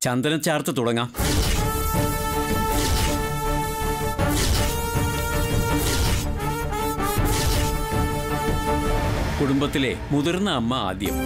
ചന്ദനച്ചാർത്ത് തുടങ്ങാം കുടുംബത്തിലെ മുതിർന്ന അമ്മ ആദ്യം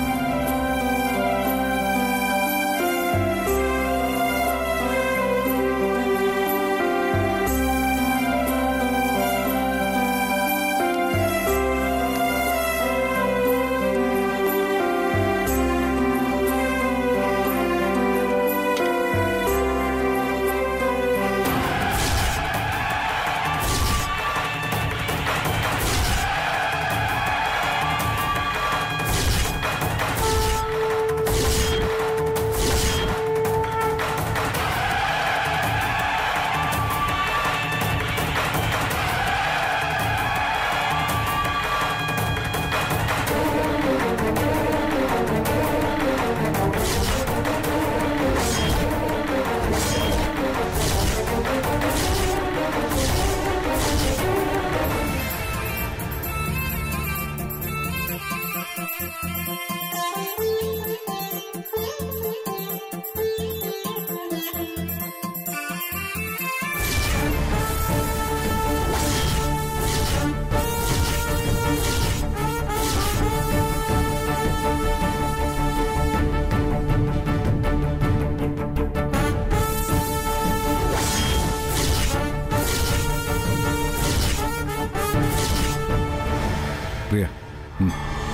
പ്രിയ ഉം.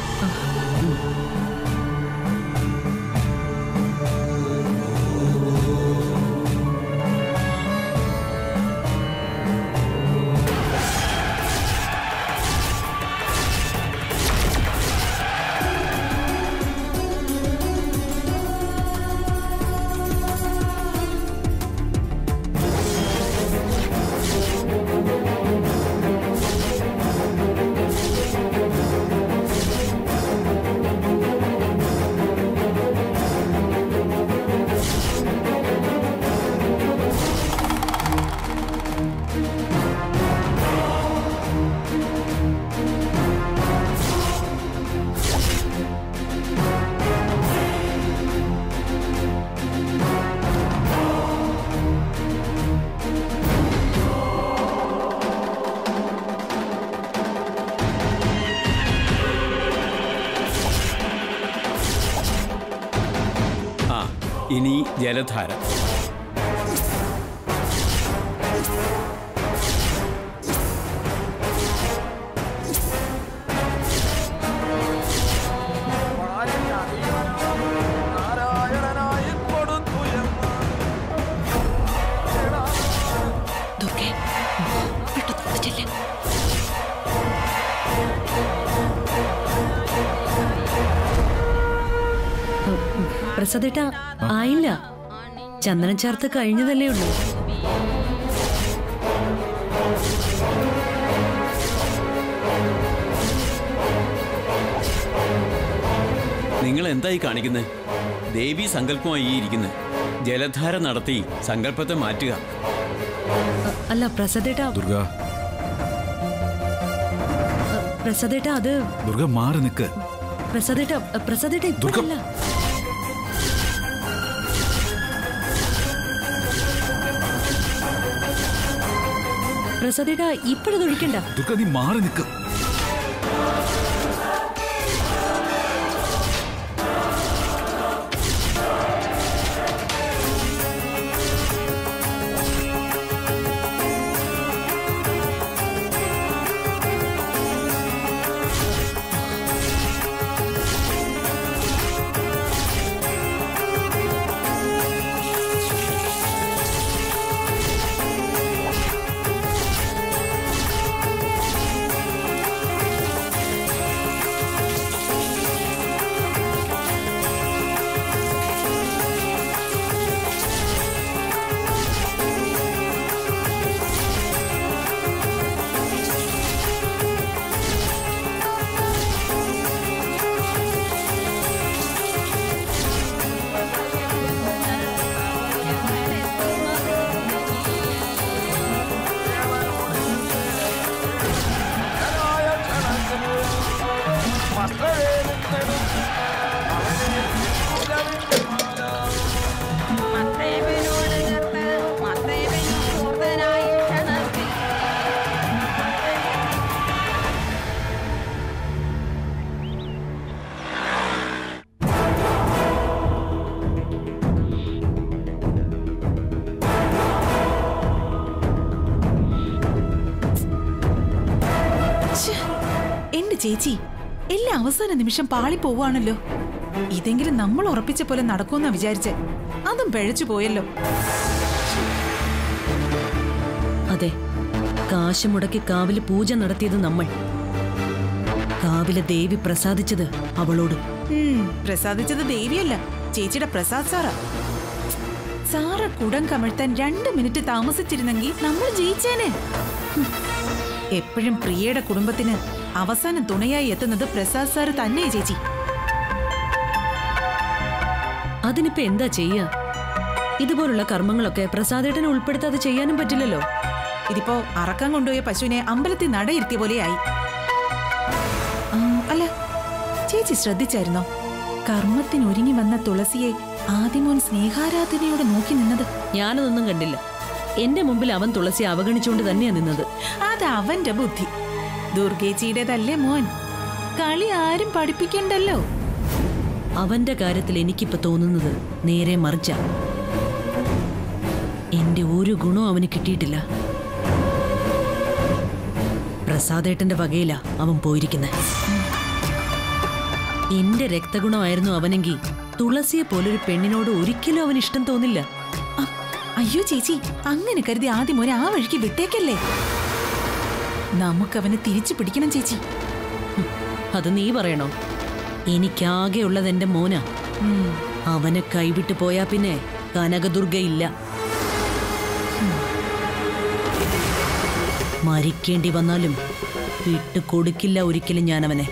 ആ ഇനി ജലധാര ദുർഗെ പെട്ടെന്ന് ചെല്ലേ പ്രസാദേട്ട ആയില്ല ചന്ദനം ചേർത്ത് കഴിഞ്ഞതല്ലേ ഉള്ളൂ നിങ്ങൾ എന്തായി കാണിക്കുന്നത് ദേവി സങ്കല്പമായി ഈ ഇരിക്കുന്നത് ജലധാര നടത്തി സങ്കല്പത്തെ മാറ്റുക അ- അല്ല പ്രസാദേട്ട ദുർഗ പ്രസാദേട്ട അത് ദുർഗ മാറി നിക്ക് പ്രസാദേട്ട പ്രസാദേട്ട ദുർഗ. ഇപ്പോഴല്ല പ്രസാദേട്ട ഇപ്പോഴത് ഒഴിക്കണ്ട ദുർഗ നീ മാറി നിക്ക് ചേച്ചി എല്ലാം അവസാന നിമിഷം പാളി പോവാണല്ലോ ഇതെങ്കിലും നമ്മൾ ഉറപ്പിച്ച പോലെ നടക്കുമെന്നാ വിചാരിച്ചേ അതും പിഴച്ചു പോയല്ലോ അതെ കാശ് മുടക്കി കാവില് പൂജ നടത്തിയത് നമ്മൾ കാവിലെ ദേവി പ്രസാദിച്ചത് അവളോട് ഉം, പ്രസാദിച്ചത് ദേവിയല്ല ചേച്ചിയുടെ പ്രസാദ് സാറാ സാറ കുടം കമഴ്ത്താൻ രണ്ട് മിനിറ്റ് താമസിച്ചിരുന്നെങ്കിൽ നമ്മൾ ജയിച്ചേനെ ഹും. എപ്പോഴും പ്രിയയുടെ കുടുംബത്തിന് അവസാനം തുണയായി എത്തുന്നത് പ്രസാദ് സാറ് തന്നെ ചേച്ചി അതിനിപ്പോ എന്താ ചെയ്യാ ഇതുപോലുള്ള കർമ്മങ്ങളൊക്കെ പ്രസാദേട്ടനെ ഉൾപ്പെടുത്താതെ ചെയ്യാനും പറ്റില്ലല്ലോ ഇതിപ്പോ അറക്കാൻ കൊണ്ടുപോയ പശുവിനെ അമ്പലത്തിൽ നടയിരുത്തിയ പോലെയായി ആ, അല്ല ചേച്ചി ശ്രദ്ധിച്ചായിരുന്നോ കർമ്മത്തിന് ഒരുങ്ങി വന്ന തുളസിയെ ആദിമോൻ സ്നേഹാരാധനയോടെ നോക്കി നിന്നത് ഞാനതൊന്നും കണ്ടില്ല എന്റെ മുമ്പിൽ അവൻ തുളസി അവഗണിച്ചുകൊണ്ട് തന്നെയാ നിന്നത് അത് അവന്റെ ബുദ്ധി ദുർഗേച്ചിയുടേതല്ലേ മോൻ കളി ആരും പഠിപ്പിക്കണ്ടല്ലോ അവന്റെ കാര്യത്തിൽ എനിക്കിപ്പോ തോന്നുന്നത് നേരെ മറിച്ച എന്റെ ഒരു ഗുണവും അവന് കിട്ടിയിട്ടില്ല പ്രസാദേട്ടന്റെ വകയിലാ അവൻ പോയിരിക്കുന്നത് എന്റെ രക്തഗുണമായിരുന്നു അവനെങ്കിൽ തുളസിയെ പോലൊരു പെണ്ണിനോട് ഒരിക്കലും അവന് ഇഷ്ടം തോന്നില്ല അ, അയ്യോ ചേച്ചി അങ്ങനെ കരുതി ആദ്യം മോനെ ആ വഴിക്ക് വിട്ടേക്കല്ലേ നമുക്കവനെ തിരിച്ചു പിടിക്കണം ചേച്ചി ഹും, അത് നീ പറയണോ എനിക്കാകെയുള്ളത് എന്റെ മോനാ ഉം. അവനെ കൈവിട്ടു പോയാ പിന്നെ കനകദുർഗയില്ല മരിക്കേണ്ടി വന്നാലും വിട്ടു കൊടുക്കില്ല ഒരിക്കലും ഞാൻ അവനെ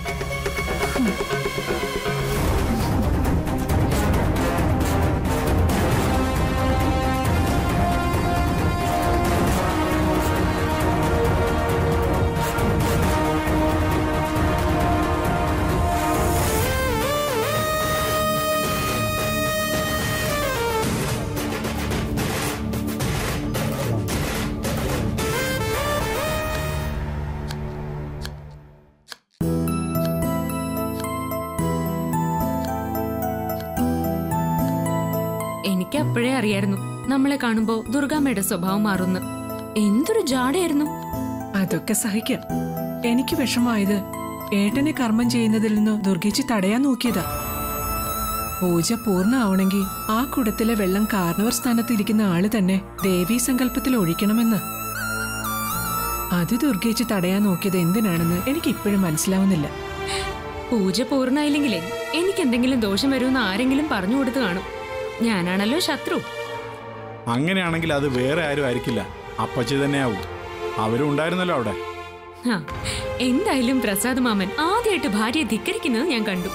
എനിക്ക് അപ്പോഴേ അറിയായിരുന്നു നമ്മളെ കാണുമ്പോ ദുർഗാമ്മയുടെ സ്വഭാവം മാറുന്നു എന്തൊരു ജാടയായിരുന്നു അതൊക്കെ സഹിക്കാം എനിക്ക് വിഷമായത് ഏട്ടനെ കർമ്മം ചെയ്യുന്നതിൽ നിന്ന് ദുർഗേച്ചി തടയാൻ നോക്കിയതാ പൂജ പൂർണ്ണമാവണമെങ്കിൽ ആ കുടത്തിലെ വെള്ളം കാർണവർ സ്ഥാനത്തിരിക്കുന്ന ആള് തന്നെ ദേവീ സങ്കല്പത്തിൽ ഒഴിക്കണമെന്ന് അത് ദുർഗേച്ചി തടയാൻ നോക്കിയത് എന്തിനാണെന്ന് എനിക്ക് ഇപ്പോഴും മനസ്സിലാവുന്നില്ല പൂജ പൂർണ്ണമായില്ലെങ്കിലേ എനിക്ക് എന്തെങ്കിലും ദോഷം വരുമെന്ന് ആരെങ്കിലും പറഞ്ഞു കൊടുത്തു കാണും ഞാനാണല്ലോ ശത്രു അങ്ങനെയാണെങ്കിൽ അത് വേറെ ആരും ആയിരിക്കില്ല അപ്പച്ചി തന്നെയാവും അവരും ഉണ്ടായിരുന്നല്ലോ അവിടെ ഹാ, എന്തായാലും പ്രസാദ് മാമൻ ആദ്യമായിട്ട് ഭാര്യയെ ധിക്കരിക്കുന്നത് ഞാൻ കണ്ടു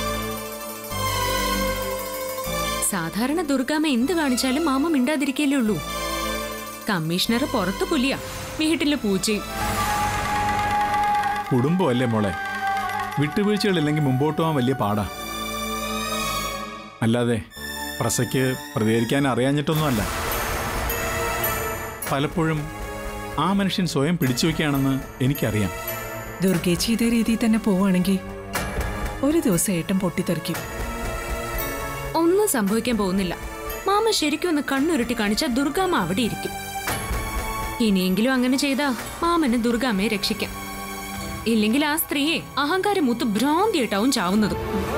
സാധാരണ ദുർഗാമ്മ എന്ത് കാണിച്ചാലും മാമ മിണ്ടാതിരിക്കല്ലേ ഉള്ളൂ കമ്മീഷണർ പുറത്തു പുലിയ വീട്ടില് പൂച്ചയും കുടുംബമല്ലേ മോളെ വിട്ടുവീഴ്ചകളില്ലെങ്കിൽ മുമ്പോട്ട് പോകാൻ വലിയ പാടാ അല്ലാതെ പ്രസയ്ക്ക് പ്രതികരിക്കാൻ അറിയാഞ്ഞിട്ടൊന്നുമല്ല പലപ്പോഴും ആ മനുഷ്യൻ സ്വയം പിടിച്ചു വയ്ക്കുകയാണെന്ന് എനിക്കറിയാം ദുർഗേച്ചി ഇതേ രീതിയിൽ തന്നെ പോവാണെങ്കിൽ ഒരു ദിവസം ഏട്ടൻ പൊട്ടിത്തെറിക്കും ഒന്നും സംഭവിക്കാൻ പോകുന്നില്ല മാമ ശരിക്കും ഒന്ന് കണ്ണുരുട്ടി കാണിച്ചാൽ ദുർഗാമ്മ അവിടെ ഇരിക്കും ഇനിയെങ്കിലും അങ്ങനെ ചെയ്താ മാമന് ദുർഗാമ്മയെ രക്ഷിക്കാം ഇല്ലെങ്കിൽ ആ സ്ത്രീയെ അഹങ്കാരം മൂത്ത് ഭ്രാന്തിയായിട്ടാവും ചാവുന്നത്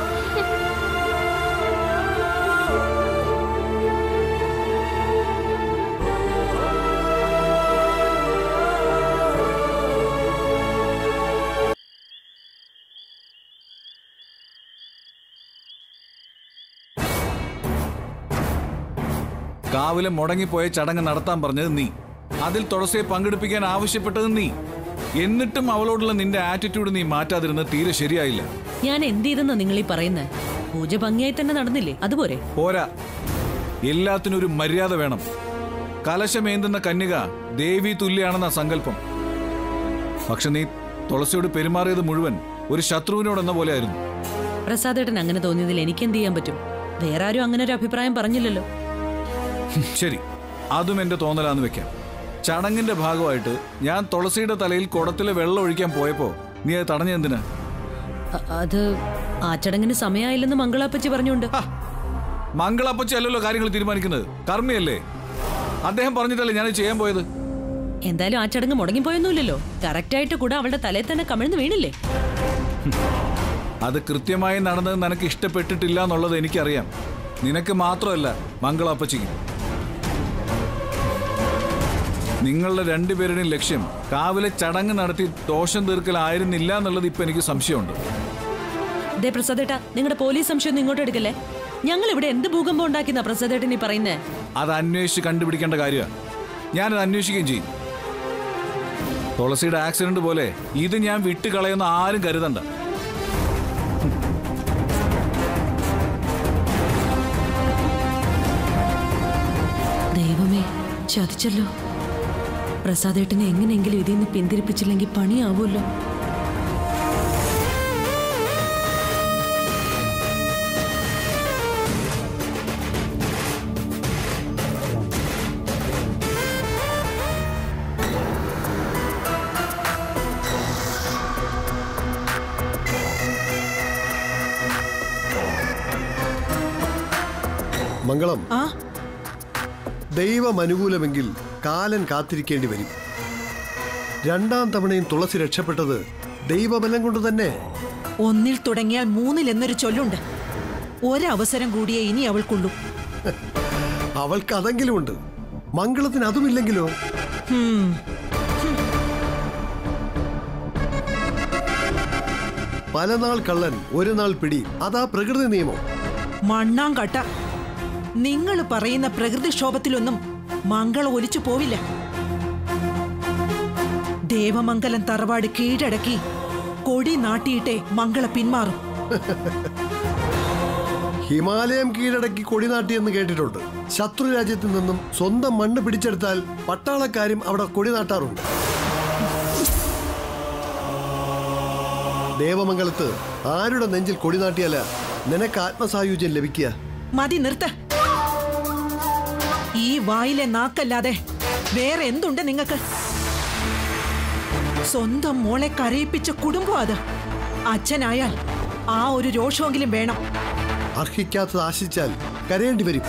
കാവിലെ മുടങ്ങിപ്പോയ ചടങ്ങ് നടത്താൻ പറഞ്ഞത് നീ അതിൽ തുളസിയെ പങ്കെടുപ്പിക്കാൻ ആവശ്യപ്പെട്ടത് നീ എന്നിട്ടും അവളോടുള്ള നിന്റെ ആറ്റിറ്റ്യൂഡ് നീ മാറ്റാതിരുന്നത് തീരെ ശരിയായില്ല ഞാൻ എന്ത് ചെയ്തെന്നാ നിങ്ങൾ ഈ പറയുന്നത് പൂജ ഭംഗിയായി തന്നെ നടന്നില്ലേ അതുപോരെ പോരാ എല്ലാത്തിനും ഒരു മര്യാദ വേണം കലശമേന്തുന്ന കന്യക ദേവി തുല്യാണെന്ന സങ്കല്പം പക്ഷെ നീ തുളസിയോട് പെരുമാറിയത് മുഴുവൻ ഒരു ശത്രുവിനോടെന്ന പോലെയായിരുന്നു പ്രസാദേട്ടൻ അങ്ങനെ തോന്നിയതിൽ എനിക്ക് എന്ത് ചെയ്യാൻ പറ്റും വേറെ ആരും അങ്ങനെ ഒരു അഭിപ്രായം പറഞ്ഞില്ലല്ലോ ശരി അതും എന്റെ തോന്നലാന്ന് വെക്കാം ചടങ്ങിന്റെ ഭാഗമായിട്ട് ഞാൻ തുളസിയുടെ തലയിൽ കുടത്തിലെ വെള്ളം ഒഴിക്കാൻ പോയപ്പോ നീ അത് തടഞ്ഞെന്തിനാ അ- അത് ആ ചടങ്ങിന് സമയമായില്ലെന്ന് മംഗളാപ്പച്ചി പറഞ്ഞുകൊണ്ട് ഹ, മംഗളപ്പച്ചി അല്ലല്ലോ കാര്യങ്ങൾ തീരുമാനിക്കുന്നത് കർമ്മിയല്ലേ അദ്ദേഹം പറഞ്ഞിട്ടല്ലേ ഞാൻ ചെയ്യാൻ പോയത് എന്തായാലും ആ ചടങ്ങ് മുടങ്ങിപ്പോയൊന്നുമില്ലല്ലോ കറക്റ്റായിട്ട് കൂടെ അവളുടെ തലയിൽ തന്നെ കമിഴ്ന്ന് വീണില്ലേ അത് കൃത്യമായി നടന്നത് നിനക്ക് ഇഷ്ടപ്പെട്ടിട്ടില്ല എന്നുള്ളത് എനിക്കറിയാം നിനക്ക് മാത്രമല്ല മംഗളാപ്പച്ചിക്കും നിങ്ങളുടെ രണ്ടുപേരുടെയും ലക്ഷ്യം കാവിലെ ചടങ്ങ് നടത്തി ദോഷം തീർക്കലായിരുന്നില്ല എന്നുള്ളത് ഇപ്പൊ എനിക്ക് സംശയമുണ്ട് ദേ പ്രസാദേട്ടാ നിങ്ങളുടെ പോലീസ് സംശയം ഒന്നും ഇങ്ങോട്ട് എടുക്കല്ലേ ഞങ്ങൾ ഇവിടെ എന്ത് ഭൂകമ്പം ഉണ്ടാക്കിയെന്നാ പ്രസാദേട്ടൻ ഈ പറയുന്നേ അത് അന്വേഷിച്ച് കണ്ടുപിടിക്കേണ്ട കാര്യമാണ് ഞാനത് അന്വേഷിക്കുകയും ചെയ്യും തുളസിയുടെ ആക്സിഡന്റ് പോലെ ഇത് ഞാൻ വിട്ടുകളയുന്ന ആരും കരുതണ്ട ദൈവമേ ചതിച്ചല്ലോ പ്രസാദേട്ടനെ എങ്ങനെയെങ്കിലും ഇതിൽ നിന്ന് പിന്തിരിപ്പിച്ചില്ലെങ്കിൽ പണിയാവുമല്ലോ മംഗളം ആ ദൈവം അനുകൂലമെങ്കിൽ കാലൻ കാത്തിരിക്കേണ്ടി വരും രണ്ടാം തവണയും തുളസി രക്ഷപ്പെട്ടത് ദൈവബലം കൊണ്ട് തന്നെ ഒന്നിൽ തുടങ്ങിയാൽ മൂന്നിൽ എന്നൊരു ചൊല്ലുണ്ട് ഒരവസരം കൂടിയേ ഇനി അവൾക്കുള്ളൂ അവൾക്ക് അതെങ്കിലും ഉണ്ട് മംഗളത്തിന് അതുമില്ലെങ്കിലോ ഹും. പല നാൾ കള്ളൻ ഒരു നാൾ പിടി അതാ പ്രകൃതി നിയമം മണ്ണാങ്കട്ട നിങ്ങൾ പറയുന്ന പ്രകൃതിക്ഷോഭത്തിലൊന്നും മംഗള ഒലിച്ചു പോവില്ല ദേവമംഗലം തറവാട് കീഴടക്കി കൊടി നാട്ടിയിട്ടേ മംഗള പിന്മാറും ഹിമാലയം കീഴടക്കി കൊടിനാട്ടിയെന്ന് കേട്ടിട്ടുണ്ട് ശത്രു രാജ്യത്ത് നിന്നും സ്വന്തം മണ്ണ് പിടിച്ചെടുത്താൽ പട്ടാളക്കാരും അവിടെ കൊടിനാട്ടാറുണ്ട് ദേവമംഗലത്ത് ആരുടെ നെഞ്ചിൽ കൊടിനാട്ടിയാല നിനക്ക് ആത്മസായുജ്യം ലഭിക്കുക മതി നിർത്ത ഈ വായിലെ നാക്കല്ലാതെ വേറെ എന്തുണ്ട് നിങ്ങൾക്ക് സ്വന്തം മോളെ കരയിപ്പിച്ച കുടുംബം അത് അച്ഛനായാൽ ആ ഒരു രോഷമെങ്കിലും വേണം അർഹിക്കാത്തത് ആശിച്ചാൽ കരയേണ്ടി വരും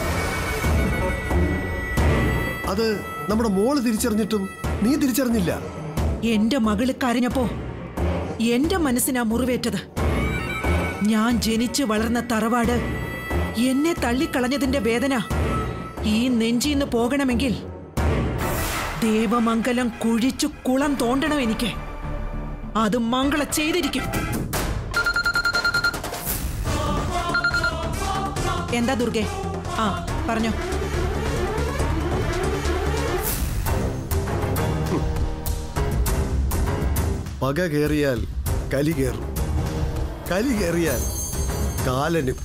അത് നമ്മുടെ മോള് തിരിച്ചറിഞ്ഞിട്ടും നീ തിരിച്ചറിഞ്ഞില്ല എന്റെ മകള് കരഞ്ഞപ്പോ എന്റെ മനസ്സിനാ മുറിവേറ്റത് ഞാൻ ജനിച്ചു വളർന്ന തറവാട് എന്നെ തള്ളിക്കളഞ്ഞതിന്റെ വേദന ഈ നെഞ്ചിന്ന് പോകണമെങ്കിൽ ദേവമംഗലം കുഴിച്ചു കുളം തോണ്ടണം എനിക്ക് അത് മംഗള ചെയ്തിരിക്കും എന്താ ദുർഗെ ആ പറഞ്ഞോ പക കയറിയാൽ കലി കയറും കലി കയറിയാൽ കാലനും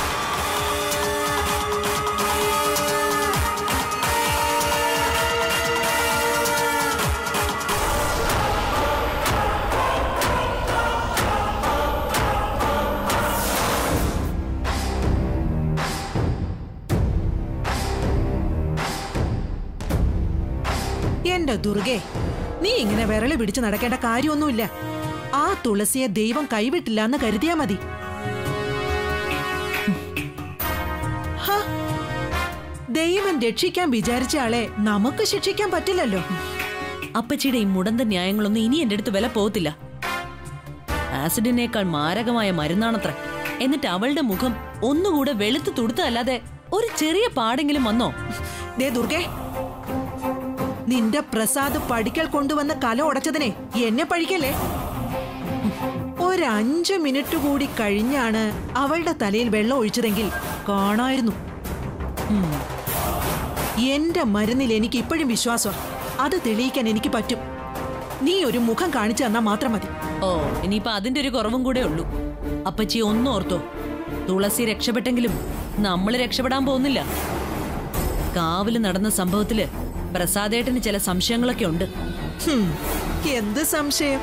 എന്റെ ദുർഗെ നീ ഇങ്ങനെ വിരളി പിടിച്ച് നടക്കേണ്ട കാര്യമൊന്നുമില്ല ആ തുളസിയെ ദൈവം കൈവിട്ടില്ല എന്ന് കരുതിയാ മതി ഹ, ദൈവം രക്ഷിക്കാൻ വിചാരിച്ച ആളെ നമുക്ക് ശിക്ഷിക്കാൻ പറ്റില്ലല്ലോ അപ്പച്ചിയുടെ ഈ മുടന്ത ന്യായങ്ങളൊന്നും ഇനി എന്റെ അടുത്ത് വില പോകത്തില്ല ആസിഡിനേക്കാൾ മാരകമായ മരുന്നാണത്ര എന്നിട്ട് അവളുടെ മുഖം ഒന്നുകൂടെ വെളുത്ത് തുടുത്തല്ലാതെ ഒരു ചെറിയ പാടെങ്കിലും വന്നോ ദേ ദുർഗെ നിന്റെ പ്രസാദ് പഠിക്കൽ കൊണ്ടുവന്ന കല ഉടച്ചതിനെ എന്നെ പഴിക്കല്ലേ ഒരഞ്ചു മിനിറ്റ് കൂടി കഴിഞ്ഞാണ് അവളുടെ തലയിൽ വെള്ളം ഒഴിച്ചതെങ്കിൽ കാണായിരുന്നു ഉം. എന്റെ മരുന്നിൽ എനിക്ക് ഇപ്പോഴും വിശ്വാസം അത് തെളിയിക്കാൻ എനിക്ക് പറ്റും നീ ഒരു മുഖം കാണിച്ചു തന്നാ മാത്രം മതി ഓ ഇനിയിപ്പൊ അതിന്റെ ഒരു കുറവും കൂടെ ഉള്ളൂ അപ്പച്ചി ഒന്നും ഓർത്തോ തുളസി രക്ഷപ്പെട്ടെങ്കിലും നമ്മൾ രക്ഷപ്പെടാൻ പോകുന്നില്ല കാവില് നടന്ന സംഭവത്തില് പ്രസാദേട്ടന് ചില സംശയങ്ങളൊക്കെ ഉണ്ട് ഹും, എന്ത് സംശയം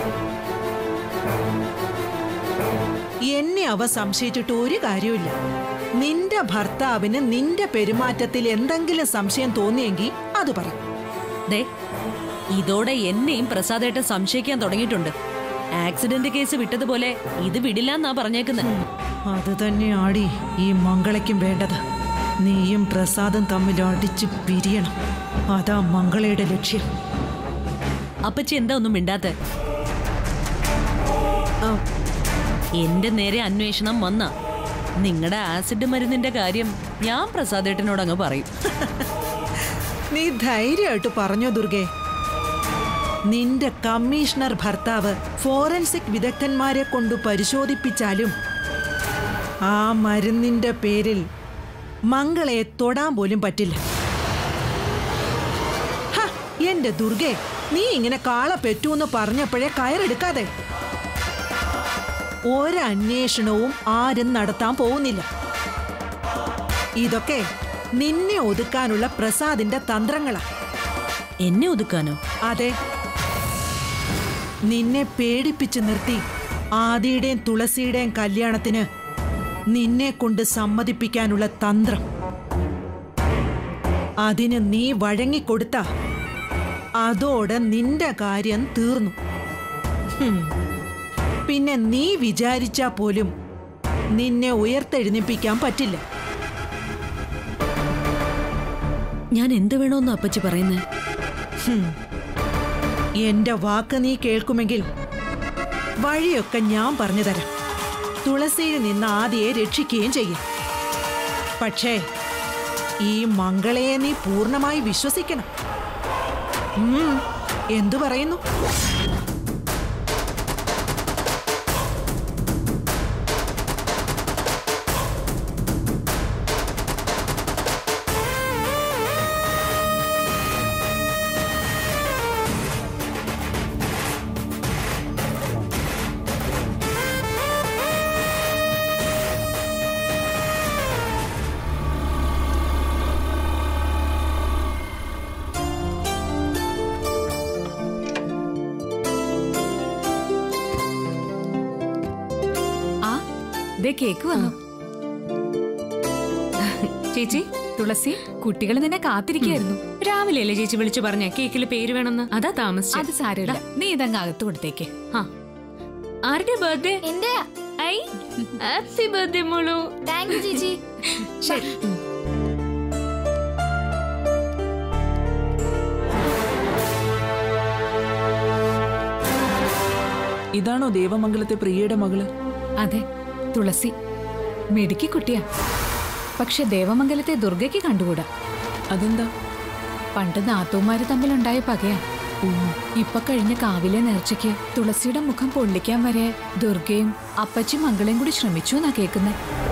എന്നെ അവ സംശയിച്ചിട്ട് ഒരു കാര്യമില്ല നിന്റെ ഭർത്താവിന് നിന്റെ പെരുമാറ്റത്തിൽ എന്തെങ്കിലും സംശയം തോന്നിയെങ്കിൽ അത് പറ ദേ ഇതോടെ എന്നെയും പ്രസാദേട്ടൻ സംശയിക്കാൻ തുടങ്ങിയിട്ടുണ്ട് ആക്സിഡന്റ് കേസ് വിട്ടതുപോലെ ഇത് വിടില്ലെന്നാ പറഞ്ഞേക്കുന്നത് അത് തന്നെയാടി ഈ മംഗളയ്ക്കും വേണ്ടത് നീയും പ്രസാദും തമ്മിൽ അടിച്ച് പിരിയണം അതാ മംഗളയുടെ ലക്ഷ്യം അപ്പച്ചി എന്താ ഒന്നും മിണ്ടാത്ത എന്റെ നേരെ അന്വേഷണം വന്ന നിങ്ങളുടെ ആസിഡ് മരുന്നിന്റെ കാര്യം ഞാൻ പ്രസാദേട്ടനോട് അങ്ങ് പറയും നീ ധൈര്യമായിട്ട് പറഞ്ഞോ ദുർഗെ നിന്റെ കമ്മീഷണർ ഭർത്താവ് ഫോറൻസിക് വിദഗ്ധന്മാരെ കൊണ്ട് പരിശോധിപ്പിച്ചാലും ആ മരുന്നിന്റെ പേരിൽ മംഗളയെ തൊടാൻ പോലും പറ്റില്ല ഹ, എന്റെ ദുർഗെ നീ ഇങ്ങനെ കാള പെറ്റൂന്ന് പറഞ്ഞപ്പോഴേ കയറെടുക്കാതെ ഒരന്വേഷണവും ആരും നടത്താൻ പോകുന്നില്ല ഇതൊക്കെ നിന്നെ ഒതുക്കാനുള്ള പ്രസാദിന്റെ തന്ത്രങ്ങളാ എന്നെ ഒതുക്കാനോ അതെ നിന്നെ പേടിപ്പിച്ചു നിർത്തി ആദിയുടെയും തുളസിയുടെയും കല്യാണത്തിന് നിന്നെ കൊണ്ട് സമ്മതിപ്പിക്കാനുള്ള തന്ത്രം അതിന് നീ വഴങ്ങിക്കൊടുത്ത അതോടെ നിന്റെ കാര്യം തീർന്നു ഹും. പിന്നെ നീ വിചാരിച്ചാ പോലും നിന്നെ ഉയർത്തെഴുന്നേപ്പിക്കാൻ പറ്റില്ല ഞാൻ എന്ത് വേണോന്ന് അപ്പച്ചി പറയുന്നേ എന്റെ വാക്ക് നീ കേൾക്കുമെങ്കിൽ വഴിയൊക്കെ ഞാൻ പറഞ്ഞു തരാം തുളസിയിൽ നിന്ന് ആദിയെ രക്ഷിക്കുകയും ചെയ്യും പക്ഷേ ഈ മംഗളയെ നീ പൂർണ്ണമായി വിശ്വസിക്കണം ഉം, എന്തു പറയുന്നു ആ ദേ കേക്ക് വന്നു ചേച്ചി തുളസി കുട്ടികൾ നിന്നെ കാത്തിരിക്കായിരുന്നു രാവിലെ അല്ലേ ചേച്ചി വിളിച്ചു പറഞ്ഞ കേക്കിൽ പേര് വേണമെന്ന് അതാ താമസിച്ചു അത് സാരമില്ല നീ ഇതങ്ങ് അകത്ത് കൊടുത്തേക്ക് ആ. ആരുടെ ബർത്ത്ഡേ എന്റെ ഐ ഹാപ്പി ബർത്ത്ഡേ മോളു താങ്ക് യു ചേച്ചി ശരി ഇതാണോ ദേവമംഗലത്തെ പ്രിയയുടെ മകള് അതെ തുളസി മിടുക്കി കുട്ടിയാ പക്ഷെ ദേവമംഗലത്തെ ദുർഗയ്ക്ക് കണ്ടുകൂടാ അതെന്താ പണ്ട് നാത്തൂമാര് തമ്മിലുണ്ടായ പകയാ ഇപ്പൊ കഴിഞ്ഞ കാവിലെ നേർച്ചയ്ക്ക് തുളസിയുടെ മുഖം പൊള്ളിക്കാൻ വരെ ദുർഗയും അപ്പച്ചി മംഗളയും കൂടി ശ്രമിച്ചു എന്നാ കേൾക്കുന്നെ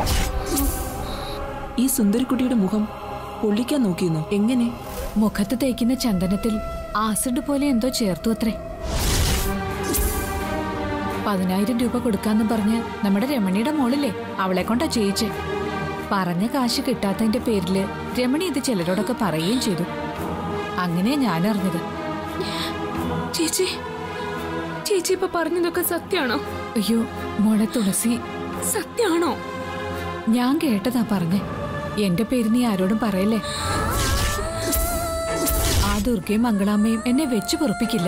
ഈ സുന്ദരിക്കുട്ടിയുടെ മുഖം പൊള്ളിക്കാൻ നോക്കിയെന്നോ എങ്ങനെ മുഖത്ത് തേക്കുന്ന ചന്ദനത്തിൽ ആസിഡ് പോലെ എന്തോ ചേർത്തു അത്രേ പതിനായിരം രൂപ കൊടുക്കാന്ന് പറഞ്ഞ് നമ്മുടെ രമണിയുടെ മോളില്ലേ അവളെ കൊണ്ടാ ചെയ്യിച്ചേ പറഞ്ഞ കാശ് കിട്ടാത്തതിന്റെ പേരില് രമണി ഇത് ചിലരോടൊക്കെ പറയുകയും ചെയ്തു അങ്ങനെയാ ഞാൻ അറിഞ്ഞത് ചേച്ചി ചേച്ചി ഇപ്പൊ പറഞ്ഞതൊക്കെ സത്യാണോ അയ്യോ മോളെ തുളസി സത്യാണോ ഞാൻ കേട്ടതാ പറഞ്ഞേ എന്റെ പേര് നീ ആരോടും പറയല്ലേ ആ ദുർഗയും മംഗളാമ്മയും എന്നെ വെച്ചു പൊറപ്പിക്കില്ല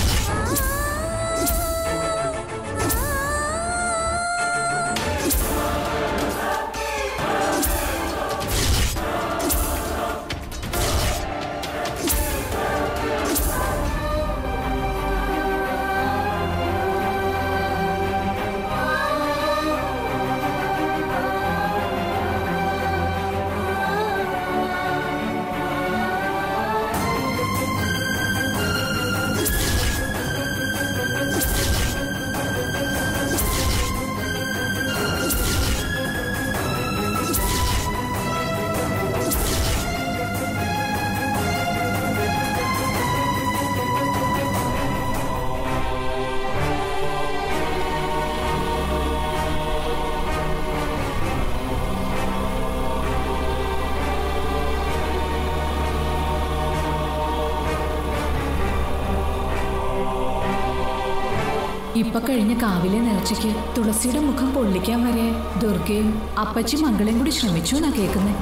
ഇപ്പൊ കഴിഞ്ഞ കാവിലെ നേർച്ചയ്ക്ക് തുളസിയുടെ മുഖം പൊള്ളിക്കാൻ വരെ ദുർഗയും അപ്പച്ചി മംഗളയും കൂടി ശ്രമിച്ചു എന്നാ കേൾക്കുന്നേ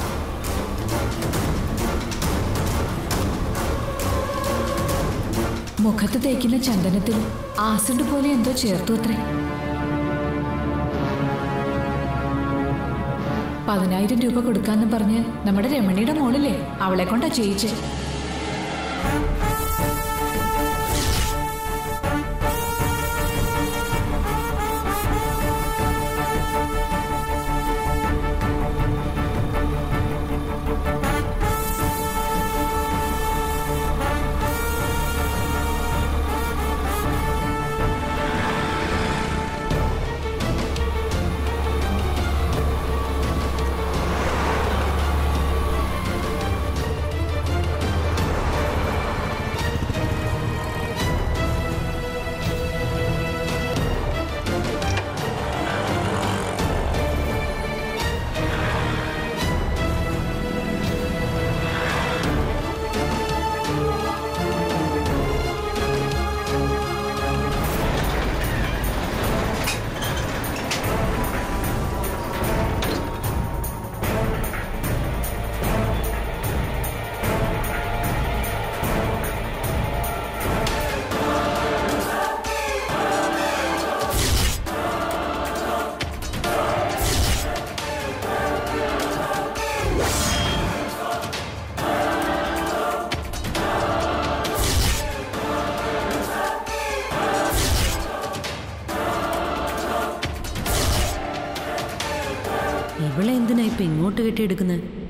മുഖത്ത് തേക്കുന്ന ചന്ദനത്തിൽ ആസിഡ് പോലെ എന്തോ ചേർത്തു അത്രേ പതിനായിരം രൂപ കൊടുക്കാന്ന് പറഞ്ഞ് നമ്മുടെ രമണിയുടെ മോളില്ലേ അവളെ കൊണ്ടാ ചെയ്യിച്ചേ നോട്ട് കെട്ടിയെടുക്കുന്നത്